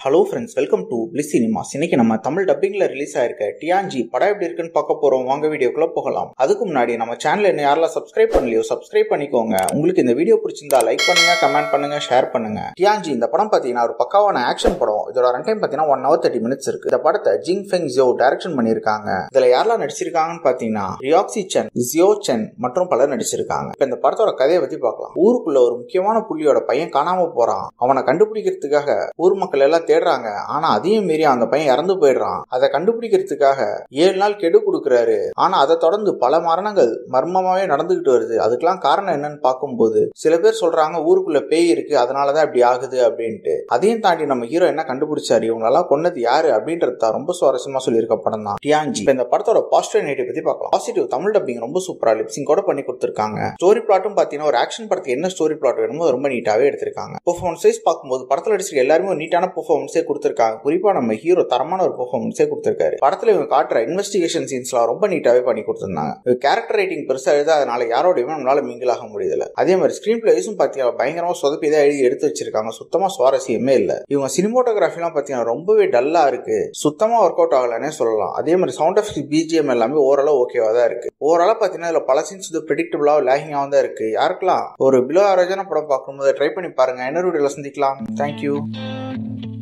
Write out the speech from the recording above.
hello friends welcome to Bliss cinemas இன்னைக்கு நம்ம Tamil டப்பிங்ல release ஆயிருக்க டியான்ஜி படம் எப்படி இருக்குன்னு பார்க்க போறோம் வாங்க வீடியோக்குள்ள போகலாம் அதுக்கு முன்னாடி நம்ம சேனல் என்ன யாரெல்லாம் சப்ஸ்கிரைப் பண்ணலையோ சப்ஸ்கிரைப் பண்ணிக்கோங்க உங்களுக்கு இந்த வீடியோ பிடிச்சிருந்தா லைக் பண்ணுங்க கமெண்ட் பண்ணுங்க ஷேர் பண்ணுங்க டியான்ஜி இந்த படம் பார்த்தீங்கன்னா ஒரு பக்காவான ஆக்ஷன் படம் இதோட ரன் டைம் பார்த்தீங்கன்னா ஒன் ஹவர் தேர்ட்டி மினிட்ஸ் இருக்கு இந்த படத்தை ஜிங் ஃபெங் ஜியோ டைரக்ஷன் பண்ணியிருக்காங்க இதுல யாரெல்லாம் நடிச்சிருக்காங்கன்னு பார்த்தீங்கன்னா ரியாக்சி சென் ஜியோ சென் மற்றும் பலர் நடிச்சிருக்காங்க இப்ப இந்த படத்தோட கதையை பத்தி பார்க்கலாம் ஊருக்குள்ள ஒரு முக்கியமான புள்ளியோட பையன் காணாம போறான் அவனை கண்டுபிடிக்கிறதுக்காக ஊர் மக்கள் எல்லாம் தேடுறாங்க ஆனா அதையும் மீறி அந்த பையன் இறந்து போயிடுறான் அதை கண்டுபிடிக்கிறதுக்காக ஏழு நாள் கெடு கொடுக்குறாரு ஆனா அதை தொடர்ந்து பல மரணங்கள் மர்மமாவே நடந்துகிட்டு வருது அதுக்கெல்லாம் காரணம் என்னன்னு பார்க்கும்போது சில பேர் சொல்றாங்க ஊருக்குள்ள பேய் இருக்கு அதனாலதான் இப்படி ஆகுது அப்படின்ட்டு அதையும் தாண்டி நம்ம ஹீரோ என்ன கண்டுபிடிச்சாரு இவங்களெல்லாம் கொன்னது யாரு அப்படின்றது தான் ரொம்ப சுவாரஸ்யமா சொல்லியிருக்க படம் தான் டியான்ஜி இப்ப இந்த படத்தோட பாசிட்டிவ் நெகட்டிவ் பத்தி பார்க்கலாம் பாசிட்டிவ் தமிழ் டப்பிங் ரொம்ப சூப்பரா லிப்சிங் கூட பண்ணி கொடுத்திருக்காங்க ஸ்டோரி பிளாட்டும் பாத்தீங்கன்னா ஒரு ஆக்ஷன் படத்துக்கு என்ன ஸ்டோரி பிளாட் வேணுமோ அது ரொம்ப நீட்டாவே எடுத்திருக்காங்க பெர்ஃபார்மன்ஸ் வைஸ் பார்க்கும்போது படத்துல நடிச்சிருக்க எல்லாருமே ஒரு நீட்டான பெர்ஃபார்மன்ஸே கொடுத்திருக்காங்க குறிப்பா நம்ம ஹீரோ தரமான ஒரு பெர்ஃபார்மன்ஸே கொடுத்திருக்காரு படத்துல இவங்க காட்டுற இன்வெஸ்டிகேஷன் சீன்ஸ்லாம் ரொம்ப நீட்டாவே பண்ணி கொடுத்திருந்தாங்க கேரக்டர் ரைட்டிங் பெருசா எழுதாதனால யாரோடையுமே நம்மளால மிங்கிள் ஆக முடியல அதே மாதிரி ஸ்கிரீன் பிளேஸும் பாத்தீங்கன்னா பயங்கரமா சொதப்பி தான் எழுதி எடுத்து வச்சிருக்காங்க சுத்தமா சுவாரஸ்யமே இல்ல இவங்க சினிமோட்டோகிராஃபிலாம் பாத்தீங்கன்னா ரொம்பவே டல்லா இருக்கு சுத்தமா ஒர்க் அவுட் ஆகலன்னே சொல்லலாம் அதே மாதிரி சவுண்ட் ஆஃப் பிஜிஎம் எல்லாமே ஓரளவு ஓகேவா தான் இருக்கு ஓவராலா பாத்தீங்கன்னா இதுல பல சீன்ஸ் இது ப்ரெடிக்டபிளா லேகிங்காக தான் இருக்கு யாருக்கெல்லாம் ஒரு பிலோ ஆவரேஜான படம் பார்க்கும்போது ட்ரை பண்ணி பாருங்க என்ன வீடியோல சந்திக்கலாம் தேங்க்யூ